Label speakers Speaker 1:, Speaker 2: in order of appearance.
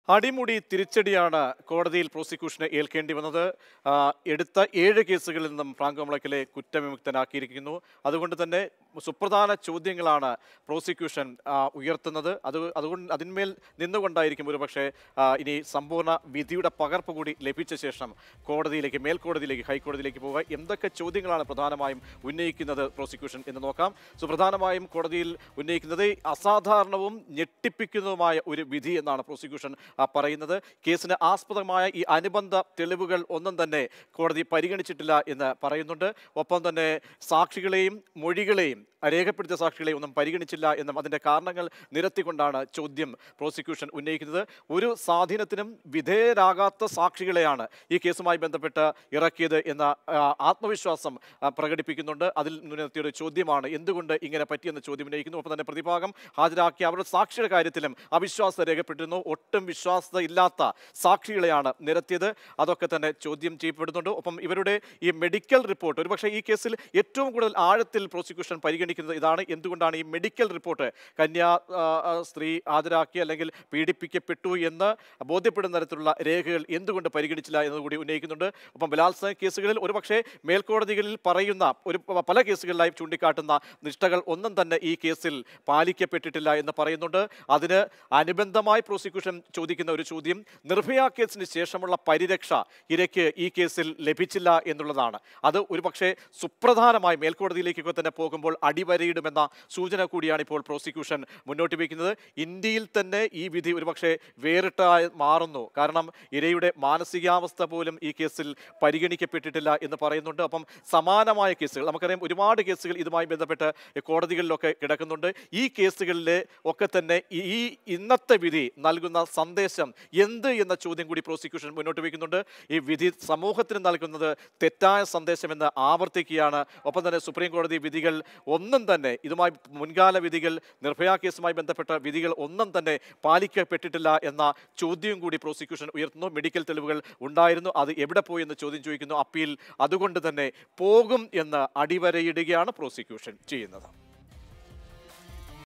Speaker 1: അടിമുടി തിരിച്ചടിയാണ് കോടതിയിൽ പ്രോസിക്യൂഷന് ഏൽക്കേണ്ടി വന്നത് ആ, എടുത്ത ഏഴ് കേസുകളിൽ നിന്നും ഫ്രാങ്കോ മുളയ്ക്കലെ കുറ്റവിമുക്തനാക്കിയിരിക്കുന്നു അതുകൊണ്ട് തന്നെ സുപ്രധാന ചോദ്യങ്ങളാണ് പ്രോസിക്യൂഷൻ ആ, ഉയർത്തുന്നത് അത് അതുകൊണ്ട് അതിന്മേൽ നിന്നുകൊണ്ടായിരിക്കും ഒരുപക്ഷെ ആ, ഇനി സമ്പൂർണ്ണ വിധിയുടെ പകർപ്പ് കൂടി ലഭിച്ച ശേഷം കോടതിയിലേക്ക് മേൽക്കോടതിയിലേക്ക് ഹൈക്കോടതിയിലേക്ക് പോവുക എന്തൊക്കെ ചോദ്യങ്ങളാണ് പ്രധാനമായും ഉന്നയിക്കുന്നത് പ്രോസിക്യൂഷൻ എന്ന് നോക്കാം സുപ്രധാനമായും കോടതിയിൽ ഉന്നയിക്കുന്നത് അസാധാരണവും ഞെട്ടിപ്പിക്കുന്നതുമായ ഒരു വിധി എന്നാണ് പ്രോസിക്യൂഷൻ ആ, പറയുന്നത് കേസിന് ആസ്പദമായ ഈ അനുബന്ധ തെളിവുകൾ ഒന്നും തന്നെ കോടതി പരിഗണിച്ചിട്ടില്ല എന്ന് പറയുന്നുണ്ട് ഒപ്പം തന്നെ സാക്ഷികളെയും മൊഴികളെയും രേഖപ്പെടുത്തിയ സാക്ഷികളെ ഒന്നും പരിഗണിച്ചില്ല എന്നും അതിൻ്റെ കാരണങ്ങൾ നിരത്തിക്കൊണ്ടാണ് ചോദ്യം പ്രോസിക്യൂഷൻ ഉന്നയിക്കുന്നത് ഒരു സ്വാധീനത്തിനും വിധേയരാകാത്ത സാക്ഷികളെയാണ് ഈ കേസുമായി ബന്ധപ്പെട്ട് ഇറക്കിയത് എന്ന ആ, ആത്മവിശ്വാസം ആ, പ്രകടിപ്പിക്കുന്നുണ്ട് അതിൽ നിന്നെത്തിയൊരു ചോദ്യമാണ് എന്തുകൊണ്ട് ഇങ്ങനെ പറ്റിയെന്ന ചോദ്യം ഉന്നയിക്കുന്നു ഒപ്പം തന്നെ പ്രതിഭാഗം ഹാജരാക്കിയ അവരുടെ സാക്ഷിയുടെ കാര്യത്തിലും അവിശ്വാസത രേഖപ്പെട്ടിരുന്നു ഒട്ടും വിശ്വാസത ഇല്ലാത്ത സാക്ഷികളെയാണ് നിരത്തിയത് അതൊക്കെ തന്നെ ചോദ്യം ചെയ്യപ്പെടുന്നുണ്ട് ഒപ്പം ഇവരുടെ ഈ മെഡിക്കൽ റിപ്പോർട്ട് ഒരുപക്ഷെ ഈ കേസിൽ ഏറ്റവും കൂടുതൽ ആഴത്തിൽ പ്രോസിക്യൂഷൻ പരിഗണിക്കുന്നത് ഇതാണ് എന്തുകൊണ്ടാണ് ഈ മെഡിക്കൽ റിപ്പോർട്ട് കന്യാ ആ, ആ, സ്ത്രീ ഹാജരാക്കി അല്ലെങ്കിൽ പീഡിപ്പിക്കപ്പെട്ടു എന്ന് ബോധ്യപ്പെടുന്ന തരത്തിലുള്ള രേഖകൾ എന്തുകൊണ്ട് പരിഗണിച്ചില്ല എന്നതുകൂടി ഉന്നയിക്കുന്നുണ്ട് ഒപ്പം ബലാത്സംഗ കേസുകളിൽ ഒരുപക്ഷെ മേൽക്കോടതികളിൽ പറയുന്ന ഒരു പ- പല കേസുകളിലായി ചൂണ്ടിക്കാട്ടുന്ന നിഷ്ഠകൾ ഒന്നും തന്നെ ഈ കേസിൽ പാലിക്കപ്പെട്ടിട്ടില്ല എന്ന് പറയുന്നുണ്ട് അതിന് അനുബന്ധമായി പ്രോസിക്യൂഷൻ ചോദിക്കുന്ന ഒരു ചോദ്യം നിർഭയ കേസിന് ശേഷമുള്ള പരിരക്ഷ ഇരയ്ക്ക് ഈ കേസിൽ ലഭിച്ചില്ല എന്നുള്ളതാണ് അത് ഒരുപക്ഷെ സുപ്രധാനമായി മേൽക്കോടതിയിലേക്കൊക്കെ തന്നെ പോകുമ്പോൾ അടിവരയിടുമെന്ന സൂചന കൂടിയാണ് ഇപ്പോൾ പ്രോസിക്യൂഷൻ മുന്നോട്ട് വയ്ക്കുന്നത് ഇന്ത്യയിൽ തന്നെ ഈ വിധി ഒരുപക്ഷെ വേറിട്ടായി മാറുന്നു കാരണം ഇരയുടെ മാനസികാവസ്ഥ പോലും ഈ കേസിൽ പരിഗണിക്കപ്പെട്ടിട്ടില്ല എന്ന് പറയുന്നുണ്ട് അപ്പം സമാനമായ കേസുകൾ നമുക്കറിയാം ഒരുപാട് കേസുകൾ ഇതുമായി ബന്ധപ്പെട്ട് കോടതികളിലൊക്കെ കിടക്കുന്നുണ്ട് ഈ കേസുകളിൽ ഒക്കെ തന്നെ ഈ ഈ ഇന്നത്തെ വിധി നൽകുന്ന സന്ദേശം എന്ത് എന്ന ചോദ്യം കൂടി പ്രോസിക്യൂഷൻ മുന്നോട്ട് വയ്ക്കുന്നുണ്ട് ഈ വിധി സമൂഹത്തിന് നൽകുന്നത് തെറ്റായ സന്ദേശമെന്ന് ആവർത്തിക്കുകയാണ് ഒപ്പം തന്നെ സുപ്രീം കോടതി വിധികൾ ഒന്നും തന്നെ ഇതുമായി മുൻകാല വിധികൾ നിർഭയ കേസുമായി ബന്ധപ്പെട്ട വിധികൾ ഒന്നും തന്നെ പാലിക്കപ്പെട്ടിട്ടില്ല എന്ന ചോദ്യവും കൂടി പ്രോസിക്യൂഷൻ ഉയർത്തുന്നു മെഡിക്കൽ തെളിവുകൾ ഉണ്ടായിരുന്നു അത് എവിടെ പോയി എന്ന് ചോദ്യം ചോദിക്കുന്നു അപ്പീൽ അതുകൊണ്ട് തന്നെ പോകും എന്ന് അടിവരയിടുകയാണ് പ്രോസിക്യൂഷൻ ചെയ്യുന്നത്